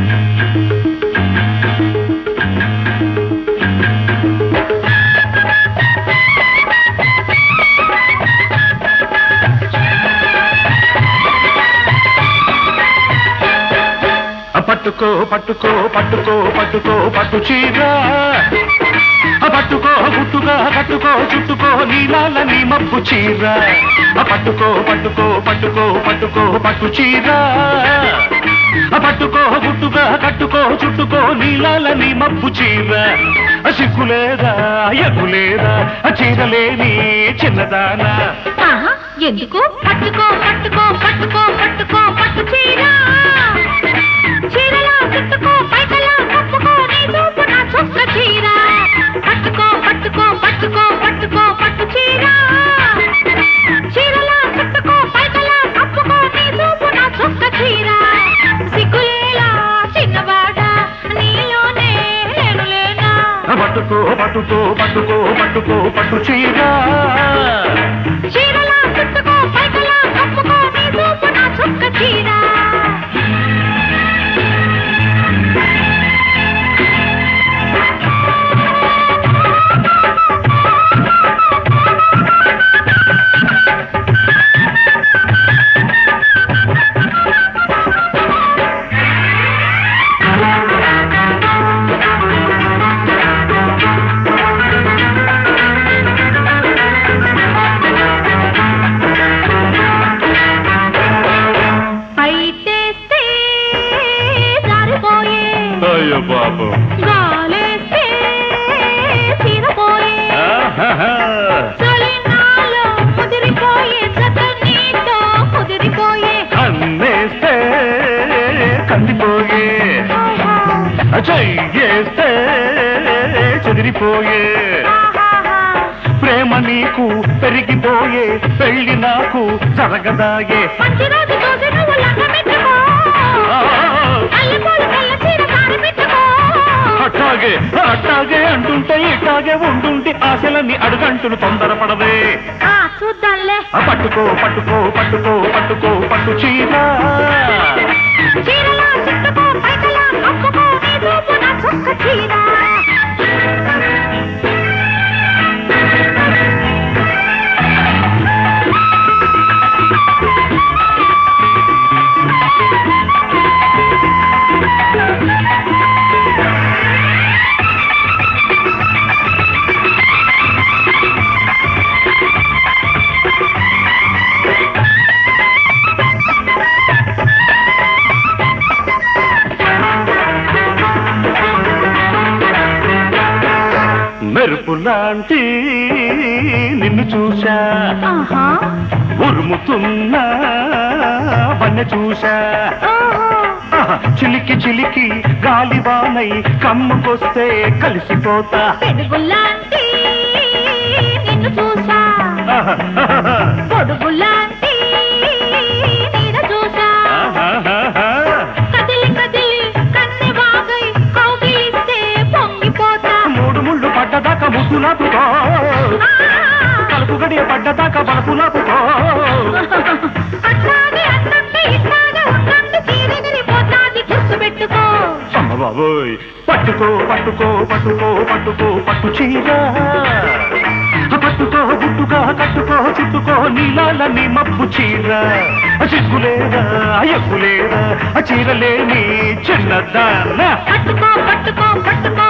ఆ పట్టుకో పట్టుకో పట్టుకో పట్టుకో పట్టు చీర ఆ పట్టుకో గుట్టుగా కట్టుకో చుట్టుకో నీలాల నీ మబ్బు చీర ఆ పట్టుకో పట్టుకో పట్టుకో పట్టుకో పట్టు చీర ఆ పట్టుకో గుట్టుగా కట్టుకో చుట్టుకో నీలాల నీ మబ్బు చీర ఆ సిగ్గులేదా ఎగ్గులేదా ఆ చీరలేని చిన్నదానా ఆహా, ఎందుకు పట్టుకో పట్టుకో పట్టుకో పట్టుకో పట్టు చీర చీరలా చుట్టుకో పైకలా కప్పుకో నీ చూపు నా చొక్క చీర పట్టుకో పట్టుకో పట్టుకో పట్టుకో పట్టు చీర చీరలా చుట్టుకో పైకలా కప్పుకో నీ చూపు నా చొక్క చీర సిగ్గులేలా చిన్నవాడ నీలోనే నేను లేనా ఆ పట్టుకో పట్టుకో పట్టుకో పట్టుకో పట్టు చీర చీరలా చుట్టుకో పైకలా కప్పుకో నీ చూపు నా చొక్క చీర పైటేస్తే జారిపోయే అయ్యో పాపం గాలేస్తే చీరపోయే చలినాలో ముదిరిపోయే జత నీతో ముదిరిపోయే కన్నేస్తే కందిపోయే చెయ్యేస్తే చెదిరిపోయే ప్రేమ నీకు పెరిగిపోయే పెళ్లి నాకు జరగదాయే మంచి రోజు చూసి నువ్వు లంగ పెట్టుకో అల్లిపోలు తెల్ల చీర కారి పెట్టుకో అట్టాగే అట్టాగే అంటుంటే ఇట్టాగే ఉంటుంటే ఆశలన్నీ అడుగంటును తొందరపడవే ఆ చూద్దాంలే ఆ పట్టుకో పట్టుకో పట్టుకో పట్టుకో పట్టు చీర చీరలా చుట్టుకో పైకలా కప్పుకో నీ చూపు నా చొక్క చీర మెరుపు లాంటి నిన్ను చూశా ఆహా ఉరుముతున్నా వన్నె చూశా ఓహో ఆహా, చిలికి చిలికి గాలివానై కమ్ముకొస్తే కలిసిపోతా పెరుగులాంటి నిన్ను చూసా ఆహా, ఆహా, పొడుగులాంటి నీడ చూసా ఆహా, కదిలి కదిలి కన్నె వాగై కౌగిలిస్తే పొంగిపోతా మూడు ముళ్ళు పడ్డదాకా ముద్దులాపుకో ఆ, కలుపు గడియ పడ్డదాకా బలపులాపుకో అట్లాగే అట్లంటే ఇట్లాగే ఉండండి చీరెగిరిపోతాది గుర్తుపెట్టుకో అమ్మ బాబోయ్ పట్టుకో పట్టుకో పట్టుకో పట్టుకో పట్టు చీర ఆ పట్టుకో గుట్టుగా కట్టుకో చుట్టుకో నీలాల నీ మబ్బు చీర ఆ సిగ్గులేదా ఎగ్గులేదా ఆ చీరలేని చిన్నదాన్న పట్టుకో పట్టుకో పట్టుకో